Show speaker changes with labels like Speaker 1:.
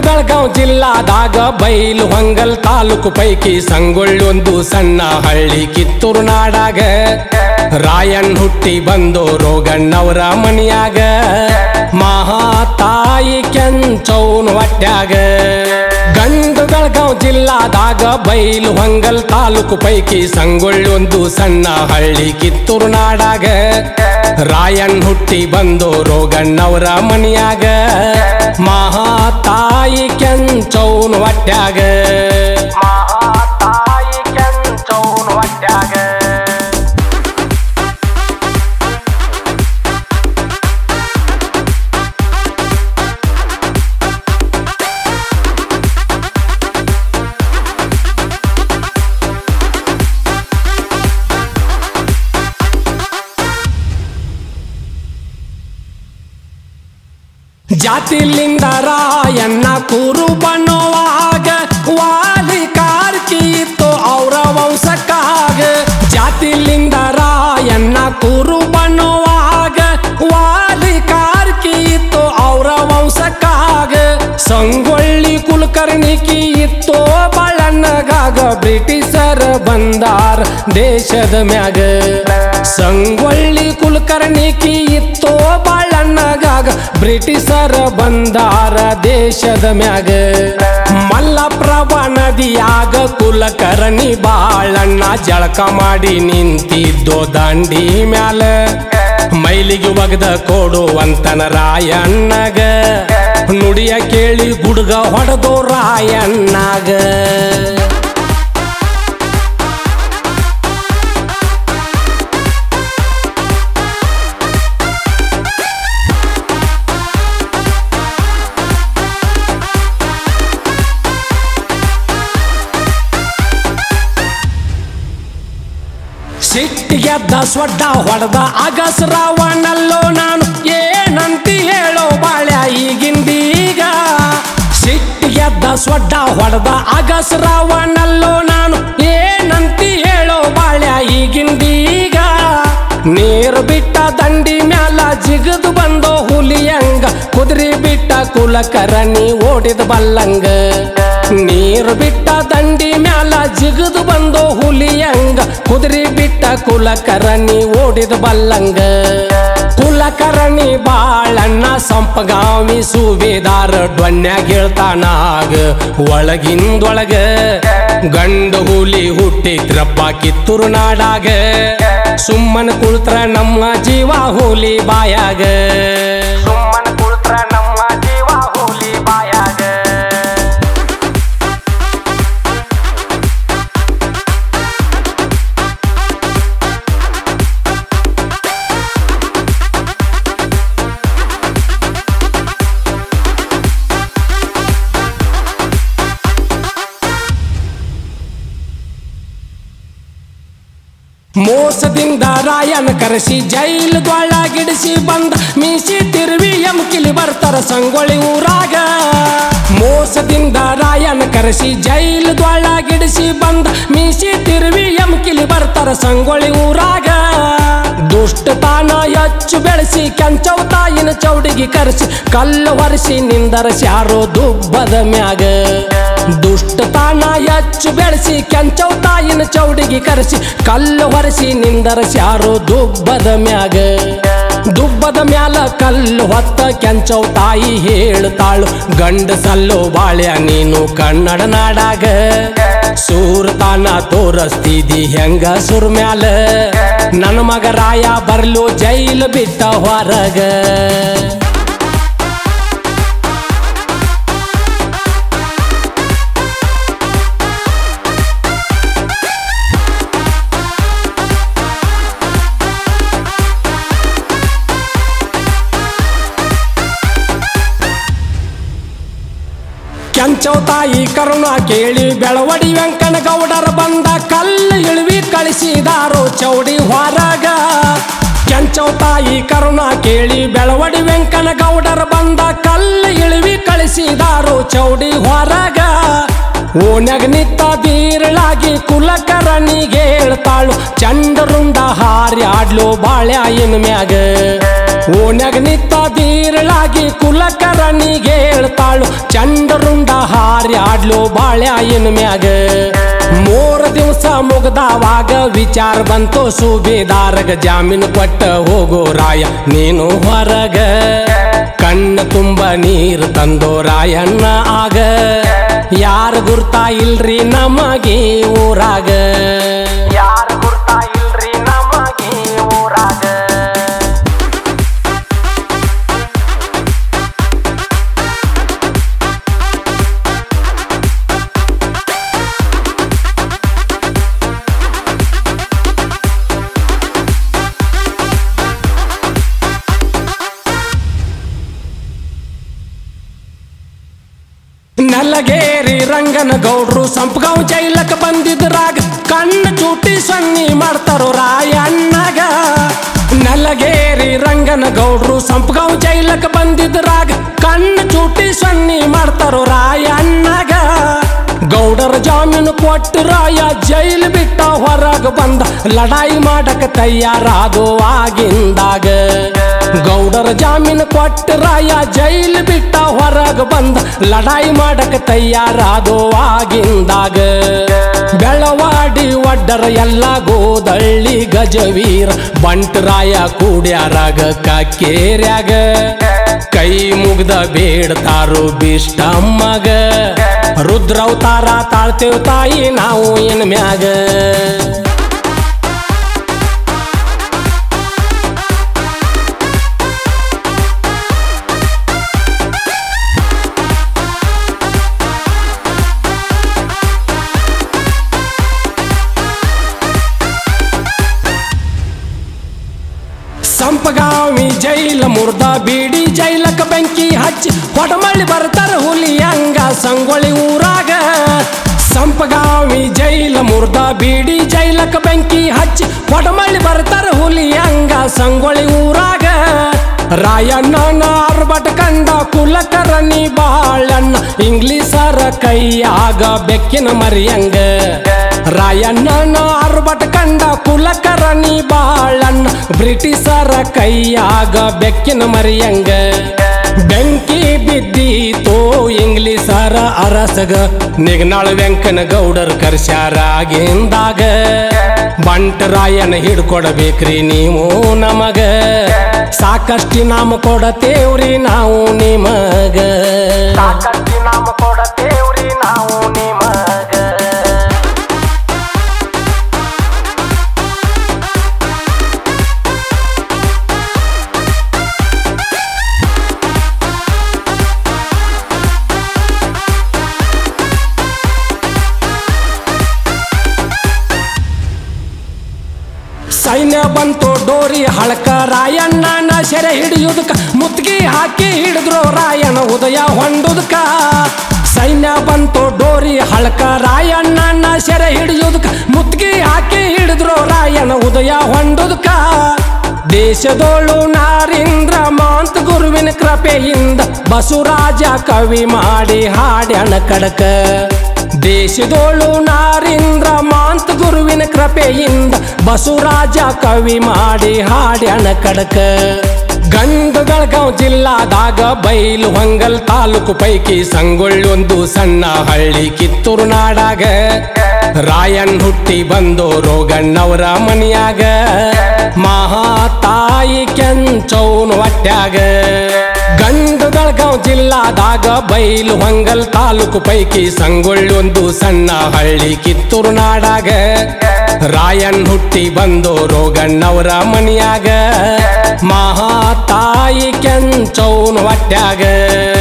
Speaker 1: ಬೆಳಗಾವ್ ಜಿಲ್ಲಾದಾಗ ಬೈಲು ಹೊಂಗಲ್ ತಾಲೂಕು ಪೈಕಿ ಸಂಗೊಳ್ಳಿ ಒಂದು ಸಣ್ಣ ಹಳ್ಳಿ ಕಿತ್ತೂರು ನಾಡಾಗ ರಾಯನ್ ಹುಟ್ಟಿ ಬಂದು ರೋಗಣ್ಣವರ ಮನಿಯಾಗ ಮಹಾತಾಯಿ ಕೆಂಚೌನ್ ಹೊಟ್ಯಾಗ ಗಂಡು ಬೆಳಗಾವ್ ಜಿಲ್ಲಾದಾಗ ಬೈಲು ಹೊಂಗಲ್ ತಾಲೂಕು ಪೈಕಿ ಸಂಗೊಳ್ಳಿ ಒಂದು ಸಣ್ಣ ಹಳ್ಳಿ ಕಿತ್ತೂರು ನಾಡಾಗ ರಾಯನ್ ಹುಟ್ಟಿ ಬಂದು ರೋಗಣ್ಣವರ ಮನಿಯಾಗ ಮಹಾತಾಯಿ ಕೆಂಚೌನ್ ಹೊಟ್ಯಾಗ ಮಹಾತಾಯಿ ಕೆಂಚೌನ್ ಹೊಟ್ಯಾಗ ಜಾತಿಲಿಂದ ರಾಯಣ್ಣ ಕುರು ಬಣ್ಣವಾಗ ವಾಲಿ ಕಾರ್ಕಿತ್ತು ಅವರ ವಂಶಕ್ಕಾಗ ಜಾತಿಲಿಂದ ರಾಯಣ್ಣ ಕುರು ಬಣ್ಣವಾಗ ವಾಲಿ ಕಾರ್ಕಿತ್ತು ಅವರ ವಂಶಕ್ಕಾಗ ಸಂಗೊಳ್ಳಿ ಕುಲಕರ್ಣಿಕಿ ಇತ್ತು ಬಾಳಣ್ಣಗಾಗ ಬ್ರಿಟಿಷರ್ ಬಂದಾರ ದೇಶದ ಮ್ಯಾಗ ಸಂಗೊಳ್ಳಿ ಕುಲಕರ್ಣಿಕಿ ಇತ್ತು ಬಾಳಣ್ಣಗಾಗ ಬ್ರಿಟಿಷರ ಬಂದಾರ ದೇಶದ ಮ್ಯಾಗ ಮಲ್ಲಪ್ರಭ ನದಿಯಾಗ ಕುಲಕರ್ಣಿ ಬಾಳಣ್ಣ ಜಳಕ ಮಾಡಿ ನಿಂತಿದ್ದೋ ದಂಡಿ ಮ್ಯಾಲ ಮೈಲಿಗೆ ಒಗದ ಕೊಡುವಂತನ ರಾಯಣ್ಣಗ ನುಡಿಯ ಕೇಳಿ ಗುಡ್ಗ ಹೊಡೆದು ರಾಯಣ್ಣಗ ಸಿಟ್ಟಿಗೆದ್ದ ಸ್ವಡ್ಡ ಹೊಡೆದ ಅಗಸ್ ರಾವಣಲ್ಲೋ ನಾನು ಏನಂತಿ ಹೇಳೋ ಬಾಳ್ಯ ಈಗಿಂದೀಗ ಸಿಟ್ಟಿಗೆದ್ದ ಸ್ವಡ್ಡ ಹೊಡೆದ ಅಗಸ್ ರಾವಣಲ್ಲೋ ನಾನು ಏನಂತಿ ಹೇಳೋ ಬಾಳ್ಯ ಈಗಿಂದೀಗ ನೀರು ಬಿಟ್ಟ ದಂಡಿ ಮ್ಯಾಲ ಜಿಗದು ಬಂದೋ ಹುಲಿಯಂಗ ಕುದುರೆ ಬಿಟ್ಟ ಕುಲಕರ್ಣಿ ಓಡಿದ ಬಲ್ಲಂಗ ನೀರು ಬಿಟ್ಟ ದಂಡಿ ಮ್ಯಾಲ ಜಿಗದು ಬಂದೋ ಹುಲಿಯಂಗ ಕುದುರೆ ಬಿಟ್ಟ ಕುಲಕರ್ಣಿ ಓಡಿದ ಬಲ್ಲಂಗ ಕುಲಕರ್ಣಿ ಬಾಳಣ್ಣ ಸಂಪಗಾಮಿ ಸುಬೇದಾರ ಡೊನ್ಯಾಗ ಹೇಳ್ತಾನಾಗ ಒಳಗಿಂದೊಳಗ ಗಂಡು ಹುಲಿ ಹುಟ್ಟಿದ್ರಪ್ಪ ಕಿತ್ತೂರು ನಾಡಾಗ ಸುಮ್ಮನ ಕುಳ್ತ್ರ ನಮ್ಮ ಜೀವ ಹುಲಿ ಬಾಯಾಗ ಸುಮ್ಮನ ಕುಳ್ತ್ರ ನಮ್ಮ ಜೀವ ಹುಲಿ ಬಾಯಾಗ ಮೋಸದಿಂದ ರಾಯನ ಕರೆಸಿ ಜೈಲದೊಳಗಿಡಿಸಿ ಬಂದ ಮೀಸಿ ತಿರುವಿ ಎಮ್ಕಿಲಿ ಬರ್ತಾರ ಸಂಗೊಳ್ಳಿ ಊರಾಗ ಮೋಸದಿಂದ ರಾಯನ ಕರೆಸಿ ಜೈಲದೊಳಗಿಡಿಸಿ ಬಂದ ಮೀಸಿ ತಿರುವಿ ಎಮ್ಕಿಲಿ ಬರ್ತಾರ ಸಂಗೊಳ್ಳಿ ಊರಾಗ ದುಷ್ಟ ತಾನ ಹೆಚ್ಚು ಬೆಳೆಸಿ ಕೆಂಚವ್ ತಾಯಿನ ಚೌಡಿಗೆ ಕರೆಸಿ ಕಲ್ಲು ಹೊರಿಸಿ ನಿಂದರಸಿ ಯಾರೋ ದುಬ್ಬದ ಮ್ಯಾಗ ದುಷ್ಟ ತಾನ ಹೆಚ್ಚು ಬೆಳೆಸಿ ಕೆಂಚವ್ ತಾಯಿನ ಚೌಡಿಗೆ ಕರೆಸಿ ಕಲ್ಲು ಹೊರಿಸಿ ನಿಂದರಸಿ ಯಾರೋ ದುಬ್ಬದ ಮ್ಯಾಗ ದುಬ್ಬದ ಮ್ಯಾಲ ಕಲ್ಲು ಹೊತ್ತ ಕೆಂಚವ್ ತಾಯಿ ಹೇಳ್ತಾಳು ಗಂಡಸಲ್ಲು ಬಾಳ್ಯ ನೀನು ಕನ್ನಡ ನಾಡಾಗ ಸೂರ್ತಾನ ತೋರಸ್ತಿದಿ ಹೆಂಗ ಸುರ್ ಮ್ಯಾಲ ನನ್ನ ಮಗ ರಾಯ ಬರ್ಲು ಜೈಲು ಬಿಟ್ಟ ಹೊರಗ ಕೆಂಚವ್ ತಾಯಿ ಕರುಣ ಕೇಳಿ ಬೆಳವಡಿ ವೆಂಕನ ಗೌಡರ ಬಂದ ಕಲ್ಲು ಇಳುವಿ ಕಳಿಸಿದಾರೋ ಚೌಡಿ ಹೊರಗ ಕೆಂಚವ್ ತಾಯಿ ಕರುಣ ಕೇಳಿ ಬೆಳವಡಿ ವೆಂಕನ ಗೌಡರ ಬಂದ ಕಲ್ಲು ಇಳುವಿ ಕಳಿಸಿದಾರೋ ಚೌಡಿ ಹೊರಗ ಓಣ್ಯಾಗ ನಿತ್ತ ಬೀರಳಾಗಿ ಕುಲಕರಣಿಗೆ ಹೇಳ್ತಾಳು ಚಂಡರುಂಡ ಹಾರಿ ಆಡ್ಲು ಬಾಳ್ಯಾಯಿನ ಮ್ಯಾಗ ಓಣ್ಯಾಗ ನಿತ್ತ ಬೀ ನೀರಳಾಗಿ ಕುಲಕರಣಿಗೆ ಹೇಳ್ತಾಳು ಚಂಡರುಂಡ ಹಾರಿ ಆಡ್ಲು ಬಾಳ್ಯಾಯಿನ ಮ್ಯಾಗ ಮೂರು ದಿವಸ ಮುಗ್ದಾವಾಗ ವಿಚಾರ ಬಂತು ಸುಬೇದಾರಗ ಜಾಮೀನು ಕೊಟ್ಟ ಹೋಗೋ ರಾಯ ನೀನು ಹೊರಗ ಕಣ್ಣ ತುಂಬ ನೀರು ತಂದೋ ರಾಯಣ್ಣ ಆಗ ಯಾರ ಗುರ್ತಾ ಇಲ್ರಿ ನಮಗೆ ಊರಾಗ ಯಾರ ಗುರ್ತಾ ಇಲ್ರಿ ನಮಗೆ ಊರಾಗ ನಲ್ಲಗೇರಿ ರಂಗನ ಗೌಡ್ರು ಸಂಪಗಾಂವ್ ಜೈಲಕ್ಕೆ ಬಂದಿದ್ರಾಗ ಕಣ್ಣು ಚೂಟಿ ಸನ್ನಿ ಮಾಡ್ತಾರೋ ರಾಯಣ್ಣಗ ನಲ್ಲಗೇರಿ ರಂಗನ ಗೌಡ್ರು ಸಂಪಗಾಂವ್ ಜೈಲಕ್ಕೆ ಬಂದಿದ್ರಾಗ ಕಣ್ಣು ಚೂಟಿ ಸನ್ನಿ ಮಾಡ್ತಾರೋ ರಾಯಣ್ಣಗ ಗೌಡರ ಜಾಮೀನು ಕೊಟ್ಟು ರಾಯ ಜೈಲು ಬಿಟ್ಟ ಹೊರಗ ಬಂದ ಲಡಾಯಿ ಮಾಡಕ ತಯಾರಾದೋ ಆಗಿಂದಾಗ ಗೌಡರ ಜಾಮೀನು ಕೊಟ್ಟು ರಾಯ ಜೈಲು ಬಿಟ್ಟ ಹೊರಗ ಬಂದ ಲಡಾಯಿ ಮಾಡಕ ತಯಾರಾದೋ ಆಗಿಂದಾಗ ಬೆಳವಾಡಿ ಒಡ್ಡರ ಎಲ್ಲ ಗೋದಳ್ಳಿ ಗಜವೀರ ಬಂಟರಾಯ ಕೂಡ್ಯಾರಾಗ ಕಕ್ಕೇರ್ಯಾಗ ಕೈ ಮುಗ್ದ ಬೇಡ್ತಾರೋ ಬಿಷ್ಟಮ್ಮಗ ರುದ್ರವತಾರ ತಾಳ್ತೇವ್ ತಾಯಿ ನಾವು ಇನ್ ಮ್ಯಾಗ ಸಂಪಗಾವಿ ಜೈಲ ಮುರ್ದ ಬೀಡಿ ಜೈಲಕ ಬೆಂಕಿ ಹಚ್ಚಿ ಹೊಡಮಳ್ಳಿ ಬರ್ತಾರ ಹುಲಿ ಹಂಗ ಸಂಗೊಳ್ಳಿ ಊರಾಗ ಸಂಪಗಾವಿ ಜೈಲ ಮುರ್ದ ಬೀಡಿ ಜೈಲಕ ಬೆಂಕಿ ಹಚ್ಚಿ ಹೊಡಮಳ್ಳಿ ಬರ್ತಾರ ಹುಲಿ ಹಂಗ ಸಂಗೊಳ್ಳಿ ಊರಾಗ ರಾಯಣ್ಣನ ಅರ್ಬಟ್ ಕಂಡ ಕುಲಕರ್ಣಿ ಬಾಳಣ್ಣ ಇಂಗ್ಲೀಷರ ಕೈಯಾಗ ಬೆಕ್ಕಿನ ಮರಿಯಂಗ ರಾಯಣ್ಣನ ಅರ್ಬಟ್ ಕಂಡ ಕುಲಕರ್ಣಿ ಬಾಳಣ್ಣ ಬ್ರಿಟಿಷರ ಕೈಯಾಗ ಬೆಕ್ಕಿನ ಮರಿಯಂಗ ಬೆಂಕಿ ಬಿದ್ದೀತೋ ಇಂಗ್ಲೀಷರ ಅರಸಗ ನಿಗ್ನಾಳ ವೆಂಕನ ಗೌಡರ್ ಕರ್ಸ್ಯಾರಾಗಿಂದಾಗ ಬಂಟರಾಯನ ಹಿಡ್ಕೊಡ್ಬೇಕ್ರಿ ನೀವು ನಮಗ ಸಾಕಷ್ಟು ನಾಮ ಕೊಡತೇವ್ರಿ ನಾವು ನಿಮಗ ಸಾಕಷ್ಟು ನಾಮ ಕೊಡತೇವ್ರಿ ನಾವು ನಿಮಗ ಸೈನ್ಯ ಬಂತು ಡೋರಿ ಹಳಕ ರಾಯಣ್ಣನ ಸೆರೆ ಹಿಡಿಯುದಕ್ಕ ಮುತ್ಗಿ ಹಾಕಿ ಹಿಡಿದ್ರು ರಾಯಣ ಉದಯ ಹೊಂಡುದಕ್ಕ ಸೈನ್ಯ ಬಂತು ಡೋರಿ ಹಳಕ ರಾಯಣ್ಣನ ಸೆರೆ ಹಿಡಿಯುದಕ್ಕ ಮುತ್ಗಿ ಹಾಕಿ ಹಿಡಿದ್ರು ರಾಯಣ ಉದಯ ಹೊಂಡುದಕ್ಕ ದೇಶದೋಳು ನಾರಿಂದ್ರ ಮಾಂತ ಗುರುವಿನ ಕೃಪೆಯಿಂದ ಬಸವರಾಜ ಕವಿ ಮಾಡಿ ಹಾಡ್ಯಾಣ ಕಡಕ ದೇಶದೋಳು ನಾರಿಂದ್ರ ಮಾಂತ ಗುರುವಿನ ಕೃಪೆಯಿಂದ ಬಸವರಾಜ ಕವಿ ಮಾಡಿ ಹಾಡ್ಯಾಣ ಕಡಕ ಗಂಡು ಬೆಳಗಾವ್ ಜಿಲ್ಲಾದಾಗ ಬೈಲು ಹೊಂಗಲ್ ತಾಲೂಕು ಪೈಕಿ ಸಂಗೊಳ್ಳಿ ಒಂದು ಸಣ್ಣ ಹಳ್ಳಿ ಕಿತ್ತೂರು ನಾಡಾಗ ರಾಯನ್ ಹುಟ್ಟಿ ಬಂದು ರೋಗಣ್ಣವರ ಮನಿಯಾಗ ಮಹಾತಾಯಿ ಕೆಂಚೌನ್ ಹೊಟ್ಯಾಗ ಗಂಡು ಬೆಳಗಾವ್ ಜಿಲ್ಲಾದಾಗ ಬೈಲು ಹೊಂಗಲ್ ತಾಲೂಕು ಪೈಕಿ ಸಂಗೊಳ್ಳಿ ಒಂದು ಸಣ್ಣ ಹಳ್ಳಿ ಕಿತ್ತೂರು ನಾಡಾಗ ರಾಯನ್ ಹುಟ್ಟಿ ಬಂದು ರೋಗಣ್ಣವರ ಮನಿಯಾಗ ಮಹಾತಾಯಿ ಕೆಂಚೌನ್ ಹೊಟ್ಯಾಗ